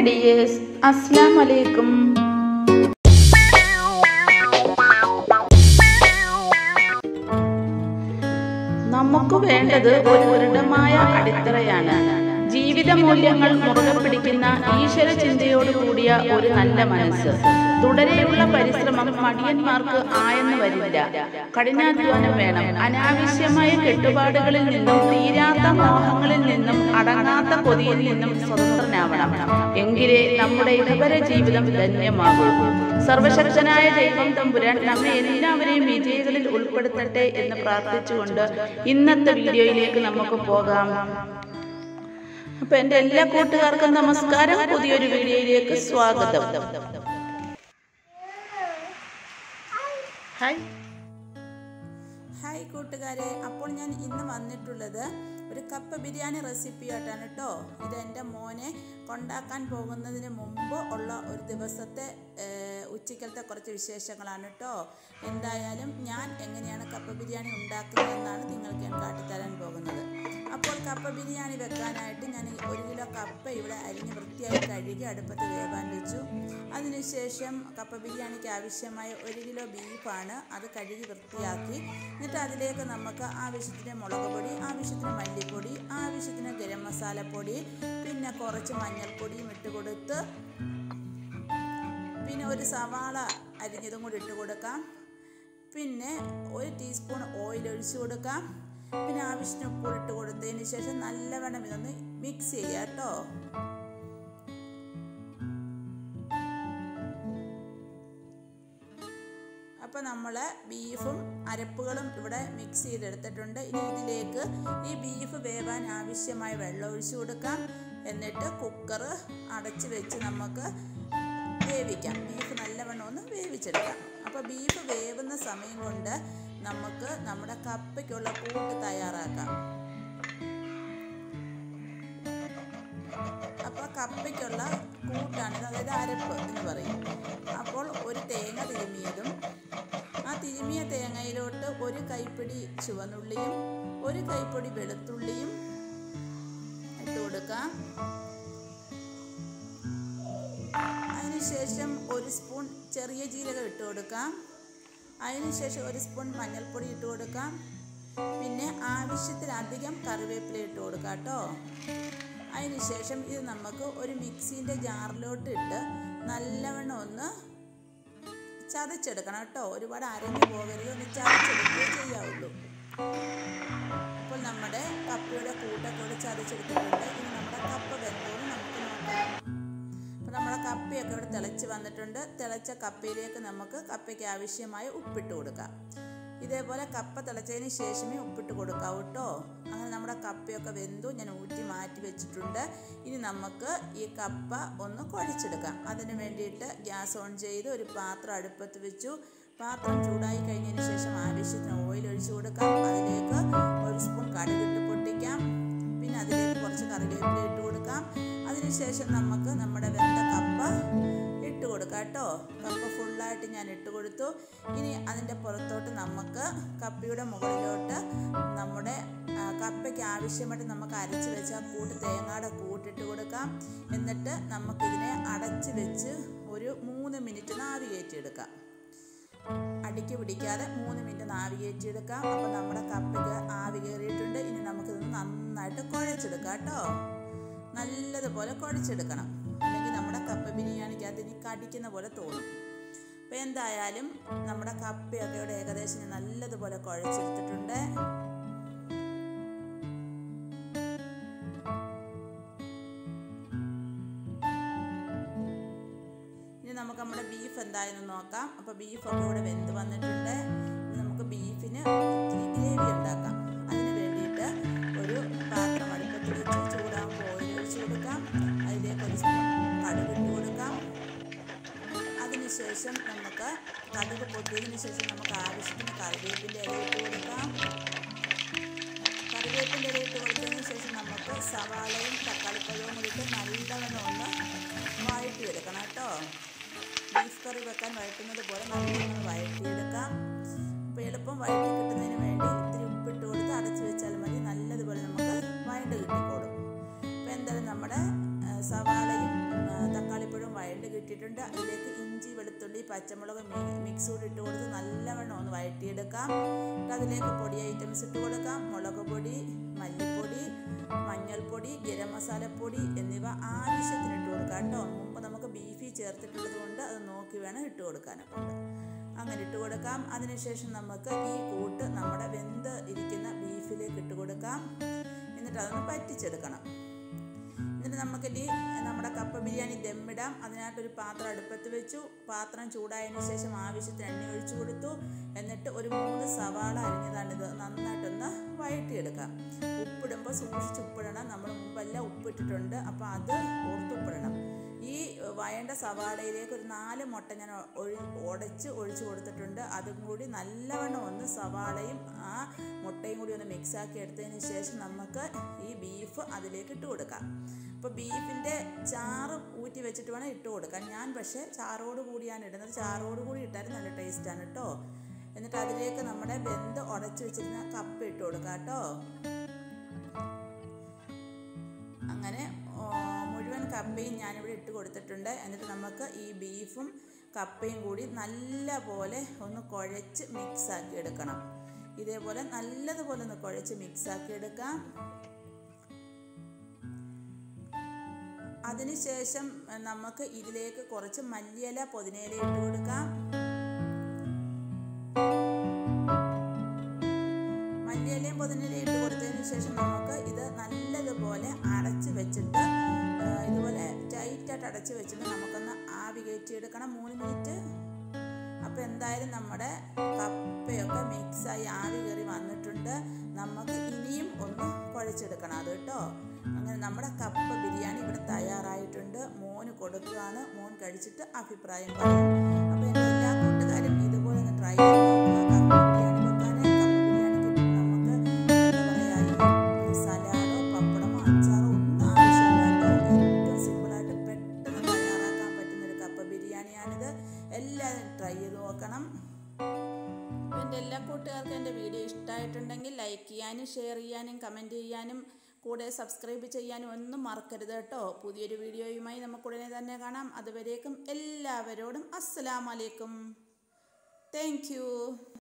dears അസ്സാം വലൈക്കും നമുക്ക് വേണ്ടത് ഒരു ദൃഢമായ അടിത്തറയാണ് ജീവിത മൂല്യങ്ങൾ മുറുകെ പിടിക്കുന്ന ഈശ്വര ചിന്തയോട് കൂടിയ ഒരു നല്ല മനസ്സ് തുടരെയുള്ള പരിശ്രമം മടിയന്മാർക്ക് ആയെന്ന് വരില്ല കഠിനാധ്വാനം വേണം അനാവശ്യമായ കെട്ടുപാടുകളിൽ നിന്നും തീരാത്ത മോഹങ്ങളിൽ നിന്നും അടങ്ങാത്ത കൊതിയിൽ നിന്നും സ്വതന്ത്രനാവണം എങ്കിലേ നമ്മുടെ ഇടവര ജീവിതം ധന്യമാകൂ സർവശക്തനായ ദൈവം തമ്പുരാൻ നമ്മെ എല്ലാവരെയും വിജയികളിൽ ഉൾപ്പെടുത്തട്ടെ എന്ന് പ്രാർത്ഥിച്ചുകൊണ്ട് ഇന്നത്തെ വീഡിയോയിലേക്ക് നമുക്ക് പോകാം അപ്പൊ എന്റെ എല്ലാ കൂട്ടുകാർക്കും നമസ്കാരം പുതിയൊരു വീഡിയോയിലേക്ക് സ്വാഗതം ഹായ് ഹായ് കൂട്ടുകാരെ അപ്പോൾ ഞാൻ ഇന്ന് വന്നിട്ടുള്ളത് ഒരു കപ്പ ബിരിയാണി റെസിപ്പിയായിട്ടാണ് കേട്ടോ ഇത് എൻ്റെ മോനെ കൊണ്ടാക്കാൻ പോകുന്നതിന് മുമ്പ് ഉള്ള ഒരു ദിവസത്തെ ഏഹ്, ഉച്ചക്കലത്തെ കുറച്ച് വിശേഷങ്ങളാണ് കേട്ടോ എന്തായാലും ഞാൻ എങ്ങനെയാണ് കപ്പ ബിരിയാണി ഉണ്ടാക്കുന്നതെന്നാണ് നിങ്ങൾക്ക് ഞാൻ കാട്ടിത്തരാൻ പോകുന്നത് അപ്പോൾ കപ്പ ബിരിയാണി വെക്കാനായിട്ട് ഞാൻ ഒരു കിലോ കപ്പ ഇവിടെ അരിഞ്ഞ് വൃത്തിയായി കഴുകി അടുപ്പത്ത് വേവാൻ വെച്ചു അതിനുശേഷം കപ്പ ബിരിയാണിക്ക് ആവശ്യമായ ഒരു കിലോ ബീഫാണ് അത് കഴുകി വൃത്തിയാക്കി എന്നിട്ട് അതിലേക്ക് നമുക്ക് ആവശ്യത്തിന് മുളക് പൊടി ആവശ്യത്തിന് മല്ലിപ്പൊടി ആവശ്യത്തിന് ഗരം മസാലപ്പൊടി പിന്നെ കുറച്ച് മഞ്ഞൾപ്പൊടിയും ഇട്ട് കൊടുത്ത് പിന്നെ ഒരു സവാള അരിഞ്ഞതും കൂടി ഇട്ട് കൊടുക്കാം പിന്നെ ഒരു ടീസ്പൂൺ ഓയിൽ ഒഴിച്ചു കൊടുക്കാം പിന്നെ ആവശ്യത്തിന് ഉപ്പ് ഇട്ട് കൊടുത്തതിന് ശേഷം നല്ലവണ്ണം ഇതൊന്ന് മിക്സ് ചെയ്യുക കേട്ടോ അപ്പോൾ നമ്മൾ ബീഫും അരപ്പുകളും ഇവിടെ മിക്സ് ചെയ്തെടുത്തിട്ടുണ്ട് ഇനി ഇതിലേക്ക് ഈ ബീഫ് വേവാൻ ആവശ്യമായ വെള്ളം ഒഴിച്ചു കൊടുക്കാം എന്നിട്ട് കുക്കർ അടച്ച് വെച്ച് നമുക്ക് വേവിക്കാം ബീഫ് നല്ലവണ്ണം ഒന്ന് വേവിച്ചെടുക്കാം അപ്പോൾ ബീഫ് വേവുന്ന സമയം കൊണ്ട് നമുക്ക് നമ്മുടെ കപ്പയ്ക്കുള്ള കൂട്ട് തയ്യാറാക്കാം അപ്പോൾ കപ്പയ്ക്കുള്ള കൂട്ടാണിത് അതായത് അരപ്പ് എന്ന് പറയും അപ്പോൾ ഒരു തേങ്ങ തിരുമിയതും ആ തിരുമിയ തേങ്ങയിലോട്ട് ഒരു കൈപ്പിടി ചുവന്നുള്ളിയും ഒരു കൈപ്പിടി വെളുത്തുള്ളിയും ഇട്ട് കൊടുക്കാം അതിനുശേഷം ഒരു സ്പൂൺ ചെറിയ ജീരകം ഇട്ട് കൊടുക്കാം അതിനുശേഷം ഒരു സ്പൂൺ മഞ്ഞൾപ്പൊടി ഇട്ട് കൊടുക്കാം പിന്നെ ആവശ്യത്തിലധികം കറിവേപ്പില ഇട്ട് കൊടുക്കാം കേട്ടോ അതിനുശേഷം ഇത് നമുക്ക് ഒരു മിക്സീൻ്റെ ജാറിലോട്ട് ഇട്ട് നല്ലവണ്ണം ഒന്ന് ചതച്ചെടുക്കണം കേട്ടോ ഒരുപാട് അരഞ്ഞു പോകരുത് ഒന്ന് ചതച്ചെടുക്കുകയേ ചെയ്യാവുള്ളൂ അപ്പോൾ നമ്മുടെ കപ്പയുടെ കൂട്ടൊക്കെ ഇവിടെ ചതച്ചെടുത്തിട്ടുണ്ട് ഇനി നമ്മുടെ കപ്പ വെന്തോന്ന് നമുക്ക് നോക്കാം അപ്പോൾ നമ്മുടെ കപ്പയൊക്കെ ഇവിടെ തിളച്ച് വന്നിട്ടുണ്ട് തിളച്ച കപ്പയിലേക്ക് നമുക്ക് കപ്പയ്ക്ക് ആവശ്യമായ ഉപ്പിട്ട് കൊടുക്കാം ഇതേപോലെ കപ്പ തിളച്ചതിന് ശേഷമേ ഉപ്പിട്ട് കൊടുക്കാവൂ കേട്ടോ അങ്ങനെ നമ്മുടെ കപ്പയൊക്കെ വെന്തു ഞാൻ ഊറ്റി മാറ്റി വെച്ചിട്ടുണ്ട് ഇനി നമുക്ക് ഈ കപ്പ ഒന്ന് കുഴച്ചെടുക്കാം അതിന് വേണ്ടിയിട്ട് ഗ്യാസ് ഓൺ ചെയ്ത് ഒരു പാത്രം അടുപ്പത്ത് വെച്ചു പാത്രം ചൂടായി കഴിഞ്ഞതിന് ശേഷം ആവശ്യത്തിന് ഓയിൽ ഒഴിച്ചു കൊടുക്കാം അതിലേക്ക് ഒരു സ്പൂൺ കടുകിട്ട് പൊട്ടിക്കാം പിന്നെ അതിലേക്ക് കുറച്ച് കറിവേപ്പില ഇട്ട് കൊടുക്കാം അതിനുശേഷം നമുക്ക് നമ്മുടെ വെന്ത കപ്പ ഇട്ട് കൊടുക്കാം കേട്ടോ കപ്പ ഫുള്ളായിട്ട് ഞാൻ ഇട്ട് കൊടുത്തു ഇനി അതിൻ്റെ പുറത്തോട്ട് നമുക്ക് കപ്പയുടെ മുകളിലോട്ട് നമ്മുടെ ആ, കപ്പയ്ക്ക് ആവശ്യമായിട്ട് നമുക്ക് അരച്ച് വെച്ച ആ കൂട്ട് തേങ്ങയുടെ കൂട്ടിട്ട് കൊടുക്കാം എന്നിട്ട് നമുക്കിതിനെ അടച്ച് വെച്ച് ഒരു മൂന്ന് മിനിറ്റ് നാവി കയറ്റിയെടുക്കാം അടിക്ക് പിടിക്കാതെ മൂന്ന് മിനിറ്റ് നാവി കയറ്റിയെടുക്കാം അപ്പോൾ നമ്മുടെ കപ്പയ്ക്ക് ആവി കയറിയിട്ടുണ്ട് ഇനി നമുക്കിതൊന്ന് നന്നായിട്ട് കുഴച്ചെടുക്കാം കേട്ടോ നല്ലതുപോലെ കുഴച്ചെടുക്കണം അല്ലെങ്കിൽ നമ്മുടെ കപ്പ ബിരിയാണിക്കകത്ത് ഇനി കടിക്കുന്ന പോലെ തോന്നും അപ്പോൾ എന്തായാലും നമ്മുടെ കപ്പയൊക്കെ ഇവിടെ ഏകദേശം ഞാൻ നല്ലതുപോലെ കുഴച്ചെടുത്തിട്ടുണ്ട് ഇനി നമുക്ക് നമ്മുടെ ബീഫ് എന്തായെന്ന് നോക്കാം അപ്പോൾ ബീഫൊക്കെ ഇവിടെ വെന്ത് വന്നിട്ടുണ്ട് ഇനി നമുക്ക് ബീഫിന് ഇത്തിരി ഗ്രേവി ഉണ്ടാക്കാം അതിന് വേണ്ടിയിട്ട് ഒരു പാത്രം അടുപ്പത്ത് വെച്ച് ചൂടാകുമ്പോൾ ഓയിൽ ഒഴിച്ച് കൊടുക്കാം അതിലേക്ക് ഒരു സ്പൂൺ കടുക് ഇട്ട് കൊടുക്കാം അതിനുശേഷം നമുക്ക് കടുക് പൊട്ടിയതിന് ശേഷം നമുക്ക് ആവശ്യത്തിന് കറിവേപ്പിൻ്റെ ഇല ഇട്ട് കൊടുക്കാം കറിവേപ്പിൻ്റെ ഇല ഇട്ട് കൊടുത്തതിന് ശേഷം നമുക്ക് സവാളയും തക്കാളിപ്പഴവും കൂടി ഇട്ട് നല്ലവണ്ണം ഒന്ന് വഴറ്റിയെടുക്കണം കേട്ടോ ബീഫ് കറി വെക്കാൻ വഴറ്റുന്നത് പോലെ നല്ലോണം വഴറ്റിയെടുക്കാം അപ്പോൾ എളുപ്പം വഴറ്റി കിട്ടുന്നതിന് വേണ്ടി ഇത്തിരി ഉപ്പിട്ട് കൊടുത്ത് അടച്ചു വെച്ചാൽ മതി നല്ലതുപോലെ നമുക്ക് വഴണ്ട് കിട്ടിക്കോളും അപ്പോൾ എന്തായാലും നമ്മുടെ ആ, സവാളയും ആ, തക്കാളി കിട്ടിയിട്ടുണ്ട് അതിലേക്ക് ഇഞ്ചി വെളുത്തുള്ളി പച്ചമുളക് മിക്സ് കൂടി ഇട്ട് കൊടുത്ത് നല്ലവണ്ണം ഒന്ന് വഴറ്റിയെടുക്കാം എന്നിട്ട് അതിലേക്ക് പൊടി ഐറ്റംസ് ഇട്ട് കൊടുക്കാം മുളക് പൊടി മല്ലിപ്പൊടി മഞ്ഞൾപ്പൊടി ഗരം മസാലപ്പൊടി എന്നിവ ആവശ്യത്തിന് ഇട്ട് കൊടുക്കാം കേട്ടോ മുമ്പ് നമുക്ക് ബീഫിൽ ചേർത്തിട്ടുള്ളത് കൊണ്ട് അത് നോക്കി വേണം ഇട്ട് കൊടുക്കാനൊക്കെ അങ്ങനെ ഇട്ട് കൊടുക്കാം അതിനുശേഷം നമുക്ക് ഈ കൂട്ട് നമ്മുടെ വെന്ത് ഇരിക്കുന്ന ബീഫിലേക്ക് ഇട്ട് കൊടുക്കാം എന്നിട്ട് അതൊന്ന് പറ്റിച്ചെടുക്കണം എന്നിട്ട് നമുക്കിനി നമ്മുടെ കപ്പ ബിരിയാണി ദമ്മിടാം അതിനായിട്ടൊരു പാത്രം അടുപ്പത്ത് വെച്ചു പാത്രം ചൂടായതിന് ശേഷം ആവശ്യത്തിന് എണ്ണ ഒഴിച്ചു കൊടുത്തു എന്നിട്ട് ഒരു മൂന്ന് സവാള അരിഞ്ഞതാണിത് നന്നായിട്ടൊന്ന് വഴറ്റിയെടുക്കാം ഉപ്പിടുമ്പോൾ സൂക്ഷിച്ച് ഉപ്പിടണം നമ്മൾ മുമ്പെല്ലാം ഉപ്പിട്ടിട്ടുണ്ട് അപ്പോൾ അത് ഓർത്തുപ്പിടണം ഈ വയണ്ട സവാളയിലേക്ക് ഒരു നാല് മുട്ട ഞാൻ ഒഴി ഉടച്ച് ഒഴിച്ചു കൊടുത്തിട്ടുണ്ട് അതും കൂടി നല്ലവണ്ണം ഒന്ന് സവാളയും ആ മുട്ടയും കൂടി ഒന്ന് മിക്സാക്കി എടുത്തതിന് ശേഷം നമുക്ക് ഈ ബീഫ് അതിലേക്ക് ഇട്ട് കൊടുക്കാം അപ്പോൾ ബീഫിൻ്റെ ചാറ് ഊറ്റി വെച്ചിട്ട് വേണം ഇട്ട് കൊടുക്കാൻ ഞാൻ പക്ഷേ ചാറോട് കൂടിയാണ് ഇടുന്നത് ചാറോട് കൂടി ഇട്ടാലും നല്ല ടേസ്റ്റാണ് കേട്ടോ എന്നിട്ട് അതിലേക്ക് നമ്മുടെ വെന്ത് ഉടച്ച് വെച്ചിരുന്ന കപ്പ ഇട്ട് കൊടുക്കാം കേട്ടോ അങ്ങനെ മുഴുവൻ കപ്പയും ഞാനിവിടെ ഇട്ട് കൊടുത്തിട്ടുണ്ട് എന്നിട്ട് നമുക്ക് ഈ ബീഫും കപ്പയും കൂടി നല്ല പോലെ ഒന്ന് കുഴച്ച് മിക്സാക്കി എടുക്കണം ഇതേപോലെ നല്ലതുപോലെ ഒന്ന് കുഴച്ച് മിക്സാക്കി എടുക്കാം അതിനുശേഷം നമുക്ക് ഇതിലേക്ക് കുറച്ച് മല്ലിയില പുതിനയില ഇട്ട് കൊടുക്കാം മല്ലിയിലയും പുതിനയിലയും ഇട്ട് കൊടുത്തതിന് ശേഷം നമുക്ക് ഇത് നല്ലതുപോലെ അടച്ച് വെച്ചിട്ട് ഇതുപോലെ ടൈറ്റായിട്ട് അടച്ച് വെച്ചിട്ട് നമുക്കൊന്ന് ആവി കയറ്റിയെടുക്കണം മൂന്ന് മിനിറ്റ് അപ്പോൾ എന്തായാലും നമ്മുടെ കപ്പയൊക്കെ മിക്സായി ആവി കയറി വന്നിട്ടുണ്ട് നമുക്ക് ഇനിയും ഒന്ന് കുഴച്ചെടുക്കണം അത് കേട്ടോ അങ്ങനെ നമ്മുടെ കപ്പ ബിരിയാണി ഇവിടെ തയ്യാറായിട്ടുണ്ട് മോന് കൊടുക്കുകയാണ് മോൻ കഴിച്ചിട്ട് അഭിപ്രായം പറയും അപ്പോൾ എൻ്റെ എല്ലാ കൂട്ടുകാരും ഇതുപോലെ ഒന്ന് ട്രൈ ചെയ്ത് നോക്കുക കപ്പ ബിരിയാണി വെക്കാൻ കപ്പ ബിരിയാണിക്ക് നമുക്ക് എന്താ പറയുക സലാഡോ പപ്പടമോ അച്ചാറോ ഒന്നും ആവശ്യമില്ല കേട്ടോ ഏറ്റവും സിമ്പിളായിട്ട് പെട്ടെന്ന് തയ്യാറാക്കാൻ പറ്റുന്ന ഒരു കപ്പ ബിരിയാണിയാണിത് എല്ലാവരും ട്രൈ ചെയ്ത് നോക്കണം എൻ്റെ എല്ലാ കൂട്ടുകാർക്കും എൻ്റെ വീഡിയോ ഇഷ്ടമായിട്ടുണ്ടെങ്കിൽ ലൈക്ക് ചെയ്യാനും ഷെയർ ചെയ്യാനും കമൻറ്റ് ചെയ്യാനും കൂടെ സബ്സ്ക്രൈബ് ചെയ്യാനും ഒന്നും മറക്കരുത് കേട്ടോ പുതിയൊരു വീഡിയോയുമായി നമുക്ക് ഉടനെ തന്നെ കാണാം അതുവരേക്കും എല്ലാവരോടും അസ്സലാമലൈക്കും താങ്ക്